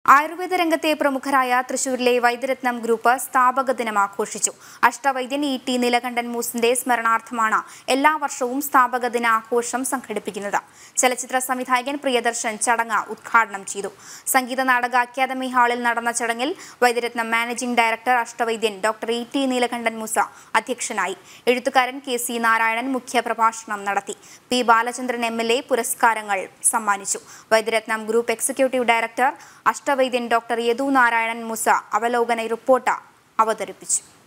ആയുർവേദ രംഗത്തെ പ്രമുഖരായ തൃശൂരിലെ വൈദ്യരത്നം ഗ്രൂപ്പ് സ്ഥാപക ദിനം ആഘോഷിച്ചു അഷ്ടവൈദ്യൻ ഇ ടി നീലകണ്ഠൻ മൂസിന്റെ സ്മരണാർത്ഥമാണ് എല്ലാ വർഷവും സ്ഥാപക ദിന ആഘോഷം സംഘടിപ്പിക്കുന്നത് ചലച്ചിത്ര സംവിധായകൻ പ്രിയദർശൻ ചടങ്ങ് ഉദ്ഘാടനം ചെയ്തു സംഗീത നാടക അക്കാദമി ഹാളിൽ നടന്ന ചടങ്ങിൽ വൈദ്യരത്നം മാനേജിംഗ് ഡയറക്ടർ അഷ്ടവൈദ്യൻ doctor E T Neelakantan Moos അധ്യക്ഷനായി എഴുത്തുകാരൻ കെ സി നാരായണൻ മുഖ്യപ്രഭാഷണം നടത്തി P Balachandran M L A പുരസ്കാരങ്ങൾ സമ്മാനിച്ചു വൈദ്യരത്നം ഗ്രൂപ്പ് എക്സിക്യൂട്ടീവ് ഡയറക്ടർ അഷ്ടവൈദ്യൻ ഡോക്ടർ യദു നാരായണൻ മുസ അവലോകന റിപ്പോർട്ട് അവതരിപ്പിച്ചു